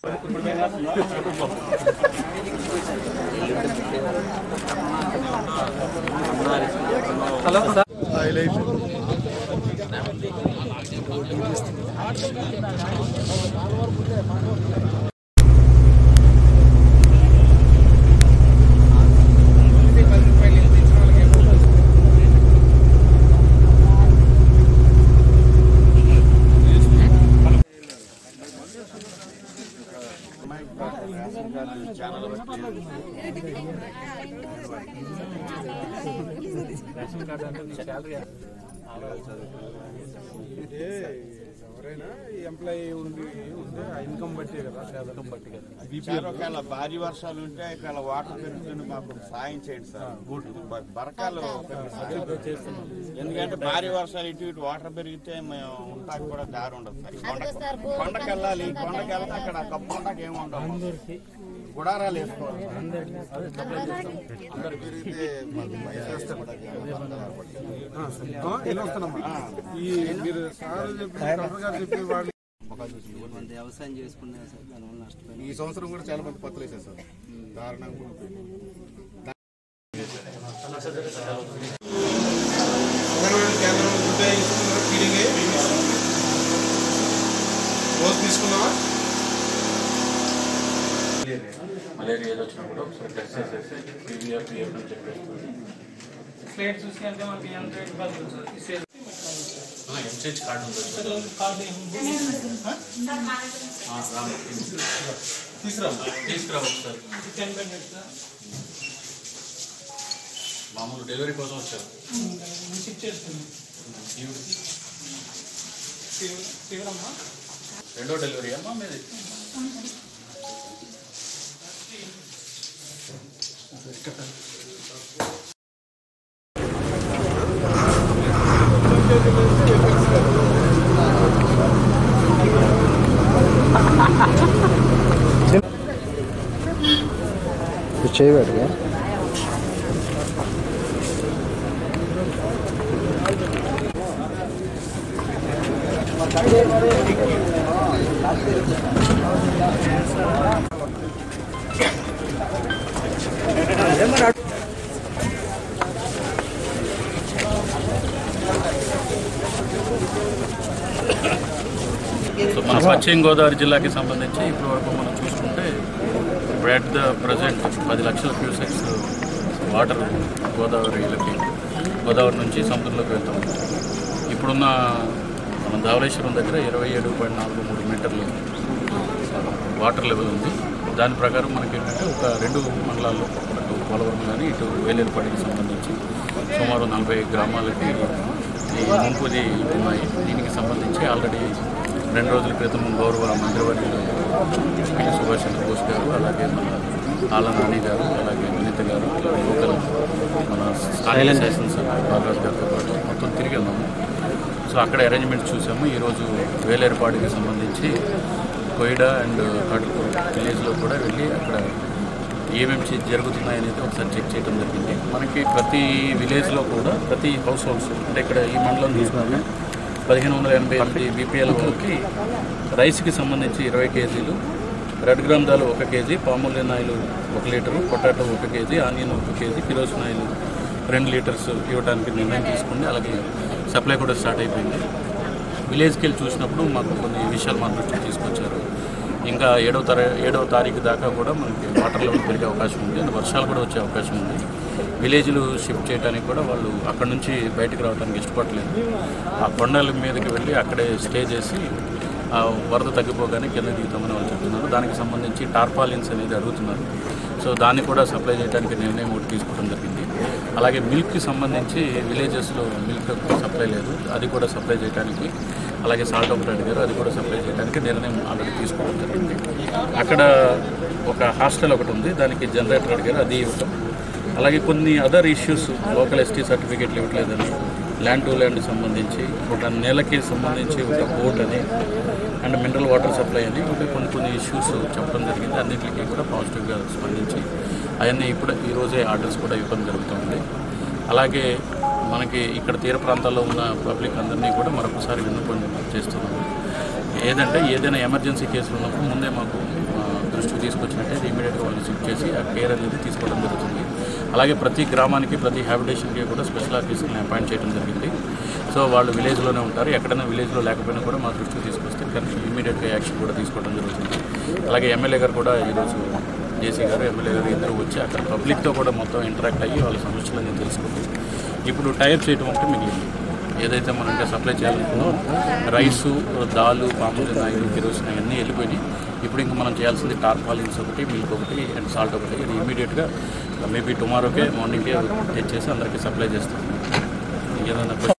అంటే ఎవరైనా ఎంప్లాయీ ఉండి ఉంటే ఆ ఇన్కమ్ బట్టి కదా శాతం బట్టి కదా సార్ ఒకవేళ భారీ వర్షాలు ఉంటే ఒకవేళ వాటర్ పెరుగుతుంది మాకు సాయం చేయండి సార్ బ- బరకాలు చేస్తున్నాం ఎందుకంటే భారీ వర్షాలు ఇటు ఇటు వాటర్ పెరిగితే మేము ఉంటాకి కూడా దారి ఉండదు సార్ కొండ కొండకి వెళ్ళాలి కొండకి వెళ్తే అక్కడ కప్పు ఉండక ఏమి ఉండవు గుడారాలు వేసుకోవాలి అందరు పెరిగితే మాకు భయం కూడా ఆ, వెళ్ళి వస్తానమ్మా ఈ మీరు సార్ చెప్పి కలెక్టర్ గారు చెప్పి వాళ్ళు కొంత వ్యవసాయం చేసుకునే సార్ దానివల్ల నష్టపోయింది ఈ సంవత్సరం కూడా చాలా మంది పత్తులు వేసారు సార్ దారుణంగా ఉండిపోయింది. అంగన్వాడీ కేంద్రం గుడ్డ ఇస్తున్నారు ఫీడింగ్ రోజు తీసుకున్నావా మలేరియా ఏది వచ్చినా కూడా ఒకసారి టెస్ట్ చేసేసి పీవీఆర్ పిఎఫ్ అని చెప్పేసి ప్లేట్ చూసి అంటే మనకి ఎంత రేట్ పడుతుంది ఈ సేల్ ఎంసీహెచ్ కార్డు ఉంది కార్డు ఆ, రాము. తీసుకురా తీసుకురా ఒకసారి టెన్ మినిట్స్ మామూలు డెలివరీ కోసం వచ్చారు షిఫ్ట్ చేస్తుంది ఈవిడ తీవ్రమ్మా రెండో డెలివరీ అమ్మా మీది చేయబెట్టుగా సో మన పశ్చిమ గోదావరి జిల్లాకి సంబంధించి ఇప్పటి వరకు మనం చూసుకుంటే ఇప్పుడు అట్ ద ప్రజెంట్ పది లక్షల క్యూసెక్స్ వాటర్ గోదావరిలకి గోదావరి నుంచి సముద్రంలోకి వెళ్తాం ఇప్పుడున్న మన ధవళేశ్వరం దగ్గర ఇరవై ఏడు పాయింట్ నాలుగు మూడు మీటర్లు వాటర్ లెవెల్ ఉంది దాని ప్రకారం మనకి ఏంటంటే ఒక రెండు మండలాల్లో అటు పోలవరం కానీ ఇటు వేలేరుపాడికి సంబంధించి సుమారు నలభై గ్రామాలకి ఈ ముంపుది ఉన్నాయి దీనికి సంబంధించి ఆల్రెడీ రెండు రోజుల క్రితం గౌరవ మంత్రివర్యులు పి. సుభాష్ చంద్రబోస్ గారు అలాగే మన ఆల నాని గారు అలాగే వినీత గారు అలాగే లోకల్ మన స్థానిక శాసనసభ్యులు బాలరాజు గారితో పాటు మొత్తం తిరిగి ఉన్నాము సో అక్కడ అరేంజ్మెంట్స్ చూసాము ఈరోజు వేలేరుపాడికి సంబంధించి కొయిడా అండ్ కడుపూర్ విలేజ్లో కూడా వెళ్ళి అక్కడ ఏమేమి జరుగుతున్నాయి అనేది ఒకసారి చెక్ చేయడం జరిగింది మనకి ప్రతి విలేజ్లో కూడా ప్రతి హౌస్ హోల్డ్స్ అంటే ఇక్కడ ఈ మండలం తీసుకుంటే పదిహేను వందల ఎనభై ఎనిమిది బీపీఎల్ వాళ్ళకి రైస్కి సంబంధించి ఇరవై కేజీలు రెడ్ గ్రామ్ దాల్ ఒక కేజీ పాములిన్ ఆయిల్ ఒక లీటరు పొటాటో ఒక కేజీ ఆనియన్ ఒక కేజీ కిరోసిన్ ఆయిల్ రెండు లీటర్స్ ఇవ్వడానికి నిర్ణయం తీసుకుంది అలాగే సప్లై కూడా స్టార్ట్ అయిపోయింది విలేజ్కి వెళ్ళి చూసినప్పుడు మాకు కొన్ని విషయాలు మా దృష్టికి తీసుకొచ్చారు ఇంకా ఏడవ తర ఏడవ తారీఖు దాకా కూడా మనకి వాటర్ లెవెల్ పెరిగే అవకాశం ఉంది అండ్ వర్షాలు కూడా వచ్చే అవకాశం ఉంది విలేజ్లు షిఫ్ట్ చేయడానికి కూడా వాళ్ళు అక్కడ నుంచి బయటకు రావడానికి ఇష్టపడలేదు ఆ కొండల మీదకి వెళ్ళి అక్కడే స్టే చేసి ఆ వరద తగ్గిపోగానే కింద దిగుతామని వాళ్ళు చెప్తున్నారు దానికి సంబంధించి టార్పాలిన్స్ అనేది అడుగుతున్నారు సో దాన్ని కూడా సప్లై చేయడానికి నిర్ణయం ఒకటి తీసుకోవడం జరిగింది అలాగే మిల్క్కి సంబంధించి విలేజెస్లో మిల్క్ సప్లై లేదు అది కూడా సప్లై చేయడానికి అలాగే సాల్ట్ ఒకటి అడిగారు అది కూడా సప్లై చేయడానికి నిర్ణయం ఆల్రెడీ తీసుకోవడం జరిగింది అక్కడ ఒక హాస్టల్ ఒకటి ఉంది దానికి జనరేటర్ అడిగారు అది ఇవ్వటం అలాగే కొన్ని అదర్ ఇష్యూస్ లోకల్ ఎస్టీ సర్టిఫికేట్లు ఇవ్వట్లేదని ల్యాండ్ టు ల్యాండ్ సంబంధించి ఒక నేలకి సంబంధించి ఒక బోట్ అని అండ్ మినరల్ వాటర్ సప్లై అని ఇంకా కొన్ని కొన్ని ఇష్యూస్ చెప్పడం జరిగింది అన్నింటికి కూడా పాజిటివ్గా స్పందించి అవన్నీ ఇప్పుడు ఈరోజే ఆర్డర్స్ కూడా ఇవ్వడం జరుగుతుంది అలాగే మనకి ఇక్కడ తీర ప్రాంతాల్లో ఉన్న పబ్లిక్ అందరినీ కూడా మరొకసారి విన్నపం చేస్తున్నాము ఏదంటే ఏదైనా ఎమర్జెన్సీ కేసులు ఉన్నప్పుడు ముందే మాకు ఆ, దృష్టికి తీసుకొచ్చినట్టయితే ఇమీడియట్గా వాళ్ళని షిఫ్ట్ చేసి ఆ కేర్ అనేది తీసుకోవడం జరుగుతుంది అలాగే ప్రతి గ్రామానికి ప్రతి హ్యాబిటేషన్కి కూడా స్పెషల్ ఆఫీసర్ని అపాయింట్ చేయడం జరిగింది సో వాళ్ళు విలేజ్లోనే ఉంటారు ఎక్కడైనా విలేజ్లో లేకపోయినా కూడా మా దృష్టికి తీసుకొస్తే కరెక్ట్ ఇమీడియట్గా యాక్షన్ కూడా తీసుకోవడం జరుగుతుంది అలాగే ఎమ్మెల్యే గారు కూడా ఈరోజు జేసీ గారు ఎమ్మెల్యే గారు ఇద్దరు వచ్చి అక్కడ పబ్లిక్తో కూడా మొత్తం ఇంటరాక్ట్ అయ్యి వాళ్ళ సమస్యలన్నీ తెలుసుకుంది ఇప్పుడు టైప్ చేయడం ఒకటి మిగిలింది ఏదైతే మనం ఇంకా సప్లై చేయాలనుకున్నాం రైసు దాలు పాములు నాయుడు కిరోసిన్ అవన్నీ వెళ్ళిపోయినాయి ఇప్పుడు ఇంకా మనం చేయాల్సింది టార్పాలిన్స్ ఒకటి మిల్క్ ఒకటి అండ్ సాల్ట్ ఒకటి ఇది ఇమీడియట్గా మేబీ టుమారోకే మార్నింగే తెచ్చేసి అందరికీ సప్లై చేస్తాం ఏదైనా